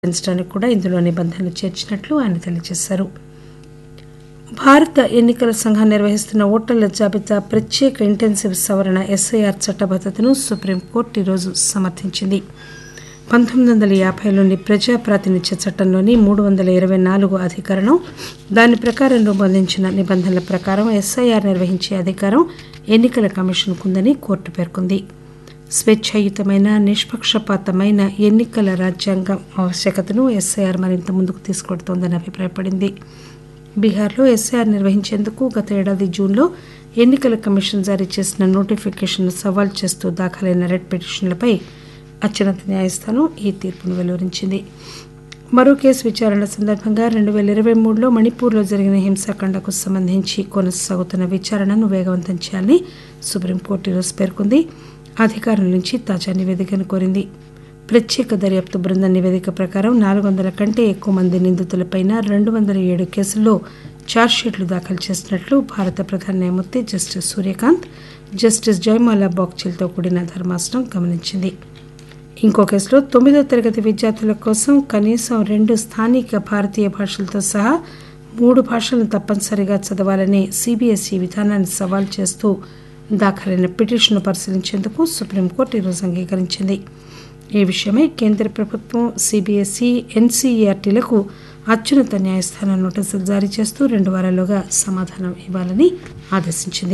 పెంచడానికి కూడా ఇందులో నిబంధనలు చేర్చినట్లు ఆయన తెలియజేశారు భారత ఎన్నికల సంఘం నిర్వహిస్తున్న ఓటర్ల జాబితా ప్రత్యేక ఇంటెన్సివ్ సవరణ ఎస్ఐఆర్ చట్టబద్దతను సుప్రీంకోర్టు ఈరోజు సమర్థించింది పంతొమ్మిది వందల యాభైలోని ప్రజా ప్రాతినిధ్య చట్టంలోని మూడు వందల ఇరవై నాలుగు అధికరణం దాని ప్రకారం రూపొందించిన నిబంధనల ప్రకారం ఎస్ఐఆర్ నిర్వహించే అధికారం ఎన్నికల కమిషన్కు ఉందని కోర్టు పేర్కొంది స్వేచ్ఛాయుతమైన నిష్పక్షపాతమైన ఎన్నికల రాజ్యాంగం ఆవశ్యకతను ఎస్ఐఆర్ మరింత ముందుకు తీసుకెడుతోందని అభిప్రాయపడింది బీహార్లో ఎస్ఐఆర్ నిర్వహించేందుకు గత ఏడాది జూన్లో ఎన్నికల కమిషన్ జారీ చేసిన నోటిఫికేషన్ను సవాల్ చేస్తూ దాఖలైన రెడ్ పిటిషన్లపై అత్యున్నత న్యాయస్థానం ఈ తీర్పును వెలువరించింది మరో కేసు విచారణ సందర్భంగా రెండు వేల ఇరవై మూడులో మణిపూర్లో జరిగిన హింసాకాండకు సంబంధించి కొనసాగుతున్న విచారణను వేగవంతం చేయాలని సుప్రీంకోర్టు ఈరోజు పేర్కొంది అధికారుల నుంచి తాజా నివేదికను కోరింది ప్రత్యేక దర్యాప్తు బృందం నివేదిక ప్రకారం నాలుగు వందల కంటే ఎక్కువ మంది నిందితులపైన రెండు వందల ఏడు కేసుల్లో ఛార్జ్షీట్లు దాఖలు చేసినట్లు భారత ప్రధాన న్యాయమూర్తి జస్టిస్ సూర్యకాంత్ జస్టిస్ జయమాలా బాగ్చిల్తో కూడిన ధర్మాసనం గమనించింది ఇంకో కేసులో తొమ్మిదో తరగతి విద్యార్థుల కోసం కనీసం రెండు స్థానిక భారతీయ భాషలతో సహా మూడు భాషలను తప్పనిసరిగా చదవాలనే సిబిఎస్ఈ విధానాన్ని సవాల్ చేస్తూ దాఖలైన పిటిషన్ను పరిశీలించేందుకు సుప్రీంకోర్టు ఈరోజు అంగీకరించింది ఈ విషయమై కేంద్ర ప్రభుత్వం సిబిఎస్ఈ ఎన్సీఈఆర్టీలకు అత్యున్నత న్యాయస్థానం నోటీసులు జారీ చేస్తూ రెండు వారాల్లోగా సమాధానం ఇవ్వాలని ఆదేశించింది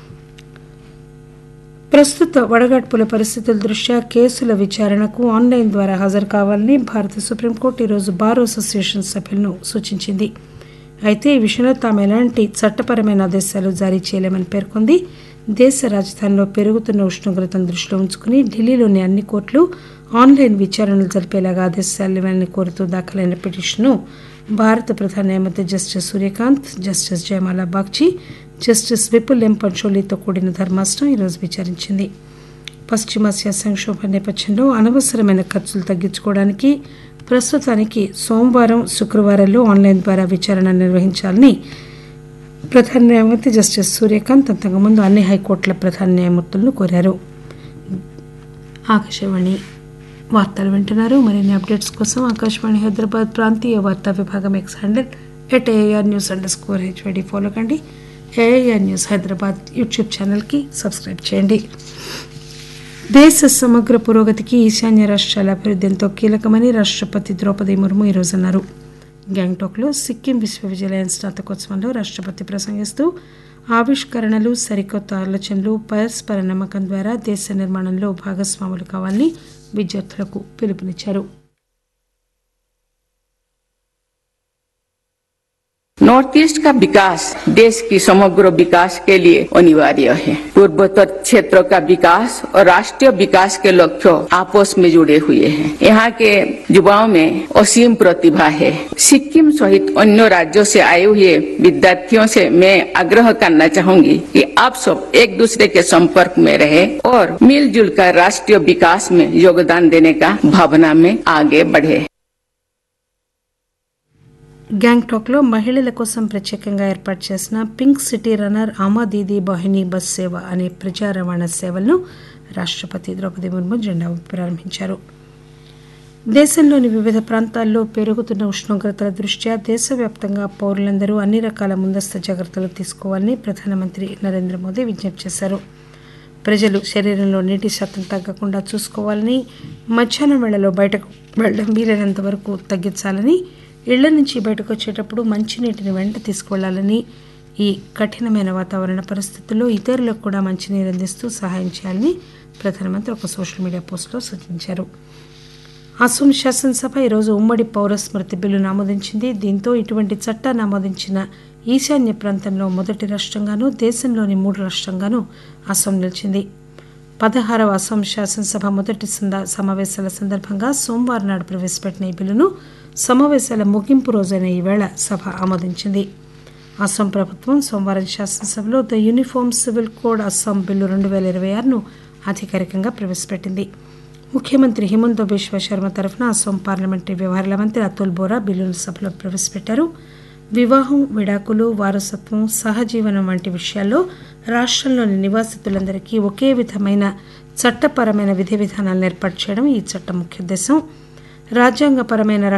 ప్రస్తుత వడగాడ్పుల పరిస్థితుల దృష్ట్యా కేసుల విచారణకు ఆన్లైన్ ద్వారా హాజరు కావాలని భారత సుప్రీంకోర్టు ఈరోజు బార్ అసోసియేషన్ సభ్యులను సూచించింది అయితే ఈ విషయంలో తాము ఎలాంటి చట్టపరమైన ఆదేశాలు జారీ చేయలేమని పేర్కొంది దేశ రాజధానిలో పెరుగుతున్న ఉష్ణోగ్రతను దృష్టిలో ఉంచుకుని ఢిల్లీలోని అన్ని కోర్టులు ఆన్లైన్ విచారణలు జరిపేలాగా ఆదేశాలు ఇవ్వాలని కోరుతూ దాఖలైన పిటిషన్ను భారత ప్రధాన న్యాయమూర్తి justice Suryakant justice Joymalya Bagchi justice Vipul M పంచోలీతో కూడిన ధర్మాసనం ఈరోజు విచారించింది పశ్చిమాసియా సంక్షోభ నేపథ్యంలో అనవసరమైన ఖర్చులు తగ్గించుకోవడానికి ప్రస్తుతానికి సోమవారం శుక్రవారాల్లో ఆన్లైన్ ద్వారా విచారణ నిర్వహించాలని ప్రధాన న్యాయమూర్తి జస్టిస్ సూర్యకాంత్ అంతకుముందు అన్ని హైకోర్టుల ప్రధాన న్యాయమూర్తులను కోరారు ఆకాశవాణి వార్తలు వింటున్నారు మరిన్ని అప్డేట్స్ కోసం ఆకాశవాణి హైదరాబాద్ ప్రాంతీయ వార్తా విభాగం X handle at AIR news underscore HYD follow కండి ఏఆర్ న్యూస్ హైదరాబాద్ యూట్యూబ్ ఛానల్కి సబ్స్క్రైబ్ చేయండి దేశ సమగ్ర పురోగతికి ఈశాన్య రాష్ట్రాల అభివృద్ధి ఎంతో కీలకమని రాష్ట్రపతి ద్రౌపది ముర్ము ఈరోజు అన్నారు గ్యాంగ్టాక్లో సిక్కిం విశ్వవిద్యాలయం స్నాతకోత్సవంలో రాష్ట్రపతి ప్రసంగిస్తూ ఆవిష్కరణలు సరికొత్త ఆలోచనలు పరస్పర నమ్మకం ద్వారా దేశ నిర్మాణంలో భాగస్వాములు కావాలని విద్యార్థులకు పిలుపునిచ్చారు नॉर्थ ईस्ट का विकास देश की समग्र विकास के लिए अनिवार्य है पूर्वोत्तर क्षेत्र का विकास और राष्ट्रीय विकास के लक्ष्य आपस में जुड़े हुए हैं यहाँ के युवाओं में असीम प्रतिभा है सिक्किम सहित अन्य राज्यों से आए हुए विद्यार्थियों से मैं आग्रह करना चाहूंगी कि आप सब एक दूसरे के संपर्क में रहे और मिलजुल कर राष्ट्रीय विकास में योगदान देने का भावना में आगे बढ़े గ్యాంగ్టాక్లో మహిళల కోసం ప్రత్యేకంగా ఏర్పాటు చేసిన పింక్ సిటీ రన్నర్ ఆమా దీదీ బహిని బస్ సేవ అనే ప్రజా రవాణా సేవలను రాష్ట్రపతి ద్రౌపది ముర్ము జెండా ఊపి ప్రారంభించారు దేశంలోని వివిధ ప్రాంతాల్లో పెరుగుతున్న ఉష్ణోగ్రతల దృష్ట్యా దేశవ్యాప్తంగా పౌరులందరూ అన్ని రకాల ముందస్తు జాగ్రత్తలు తీసుకోవాలని ప్రధానమంత్రి నరేంద్ర మోదీ విజ్ఞప్తి చేశారు ప్రజలు శరీరంలో నీటి శాతం తగ్గకుండా చూసుకోవాలని మధ్యాహ్నం వేళలో బయటకు వెళ్ళడం వీలైనంత వరకు తగ్గించాలని ఇళ్ల నుంచి బయటకు వచ్చేటప్పుడు మంచినీటిని వెంట తీసుకువెళ్లాలని ఈ కఠినమైన వాతావరణ పరిస్థితుల్లో ఇతరులకు కూడా మంచినీరు అందిస్తూ సహాయం చేయాలని ప్రధానమంత్రి ఒక సోషల్ మీడియా పోస్టులో సూచించారు అసోం శాసనసభ ఈరోజు ఉమ్మడి పౌర స్మృతి బిల్లును ఆమోదించింది దీంతో ఇటువంటి చట్టాన్ని ఆమోదించిన ఈశాన్య ప్రాంతంలో మొదటి రాష్ట్రంగానూ దేశంలోని మూడు రాష్ట్రంగానూ అసోం నిలిచింది పదహారవ అసోం శాసనసభ మొదటి సంద- సమావేశాల సందర్భంగా సోమవారం నాడు ప్రవేశపెట్టిన ఈ బిల్లును సమావేశాల ముగింపు రోజైన ఈవేళ సభ ఆమోదించింది అస్సాం ప్రభుత్వం సోమవారం శాసనసభలో the uniform civil code Assam bill రెండు వేల ఇరవై ఆరును అధికారికంగా ప్రవేశపెట్టింది ముఖ్యమంత్రి హిమంత బిశ్వ శర్మ తరఫున అస్సాం పార్లమెంటరీ వ్యవహారాల మంత్రి అతుల్ బోరా బిల్లును సభలో ప్రవేశపెట్టారు వివాహం విడాకులు వారసత్వం సహజీవనం వంటి విషయాల్లో రాష్ట్రంలోని నివాసితులందరికీ ఒకే విధమైన చట్టపరమైన విధి విధానాలను ఏర్పాటు చేయడం ఈ చట్టం ముఖ్యోద్దేశం రాజ్యాంగపరమైన